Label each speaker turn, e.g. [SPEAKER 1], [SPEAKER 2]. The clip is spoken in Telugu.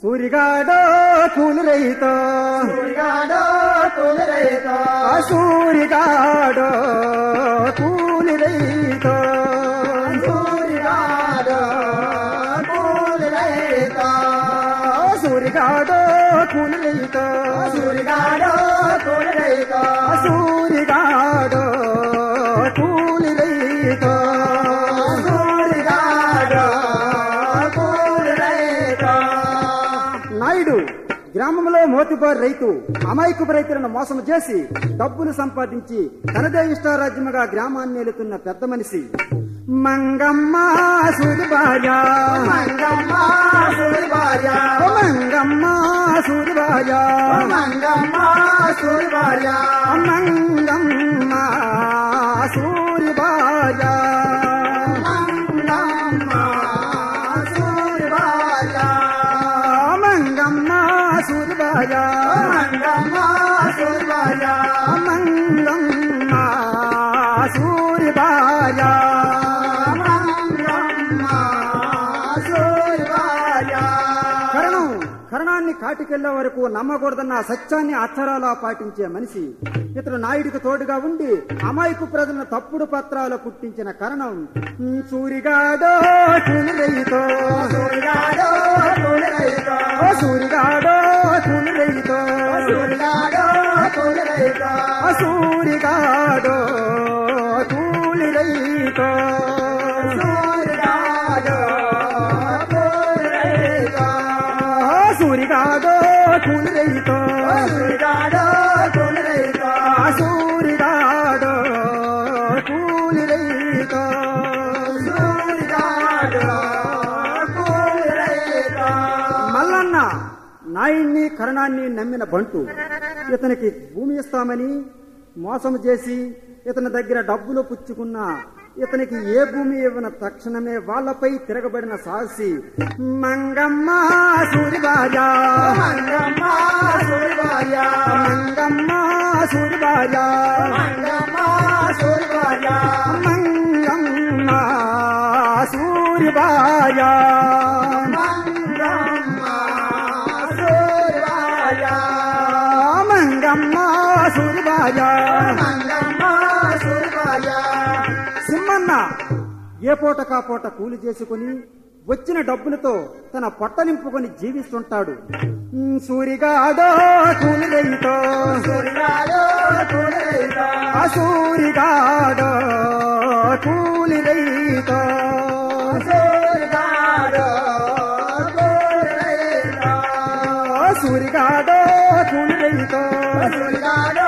[SPEAKER 1] సూరిగాడో కూలి రైత
[SPEAKER 2] సూరిగాడో కూలి రైత
[SPEAKER 1] ఆ సూరిగాడో కూలి రైత
[SPEAKER 2] సూరిగాడో కూలి రైత
[SPEAKER 1] ఆ సూరిగాడో కూలి రైత
[SPEAKER 2] సూరిగాడో కూలి రైత
[SPEAKER 1] ఆ సూరిగాడో కూలి రైత
[SPEAKER 2] సూరిగాడో కూలి రైత
[SPEAKER 1] నాయుడు గ్రామంలో మోతిబార్ రైతు అమాయకపు రైతులను మోసం చేసి డబ్బులు సంపాదించి తనదే ఇష్టారాజ్యముగా గ్రామాన్ని వెళుతున్న పెద్ద మనిషి మంగమ్మ సూది భార్య
[SPEAKER 2] మంగమ్మ సూరి భార్య
[SPEAKER 1] మంగమ్మ సూది భార్య
[SPEAKER 2] మంగమ్మ సూరి భార్య
[SPEAKER 1] మంగమ్మ సూరి భార్య
[SPEAKER 2] మంగమ్మ సూరి భార్య
[SPEAKER 1] మంగమ్మ సూది భార్య
[SPEAKER 2] మంగమ్మ సూరి భార్య
[SPEAKER 1] మంగమ్మ సూరి భార్య
[SPEAKER 2] మంగమ్మ సూరి భార్య
[SPEAKER 1] కరణం కరణాన్ని కాటికెళ్లే వరకు నమ్మకూడదన్న సత్యాన్ని అక్షరాలా పాటించే మనిషి ఇతడు నాయుడికి తోడుగా ఉండి అమాయకు ప్రజలను తప్పుడు పత్రాలు పుట్టించిన కరణం ఉమ్, సూరిగాడో కూలిరైతో
[SPEAKER 2] సూరిగాడో కూలి రైత
[SPEAKER 1] ఓ సూరిగాడో కూలిరైతో
[SPEAKER 2] సూరిగాడో కూలి రైత
[SPEAKER 1] ఆ సూరిగాడో కూలిరైతో
[SPEAKER 2] సూరిగాడో కూలి రైత
[SPEAKER 1] ఆ సూరిగాడో కూలిరైతో
[SPEAKER 2] సూరిగాడో కూలి రైత
[SPEAKER 1] ఆ సూరిగాడో కూలిరైతో
[SPEAKER 2] సూరిగాడో కూలి రైత
[SPEAKER 1] మల్లన్న నాయుణ్ణి కరణాన్ని నమ్మిన బంటు ఇతనికి భూమి ఇస్తామని మోసం చేసి ఇతని దగ్గర డబ్బులు పుచ్చుకున్న ఇతనికి ఏ భూమి ఇవ్వన తక్షణమే వాళ్ళపై తిరగబడిన సాహసి మంగమ్మ సూరిభార్య
[SPEAKER 2] మంగమ్మ సూరి భార్య
[SPEAKER 1] మంగమ్మ సూరిభార్య
[SPEAKER 2] మంగమ్మ సూరి భార్య
[SPEAKER 1] మంగమ్మ సూరిభార్య
[SPEAKER 2] మంగమ్మ సూరి భార్య
[SPEAKER 1] మంగమ్మ సూరిభార్య
[SPEAKER 2] మంగమ్మ సూరి భార్య
[SPEAKER 1] సింహన్న ఏ పూట కాపూట కూలి చేసుకుని వచ్చిన డబ్బులతో తన పొట్ట నింపుకొని జీవిస్తుంటాడు ఉమ్, సూరిగాడో కూలి రైతో
[SPEAKER 2] సూరిగాడో కూలి రైత
[SPEAKER 1] ఆ సూరిగాడో కూలి రైతో
[SPEAKER 2] సూరిగాడో కూలి రైత
[SPEAKER 1] ఆ సూరిగాడో కూలి రైతో
[SPEAKER 2] సూరిగాడో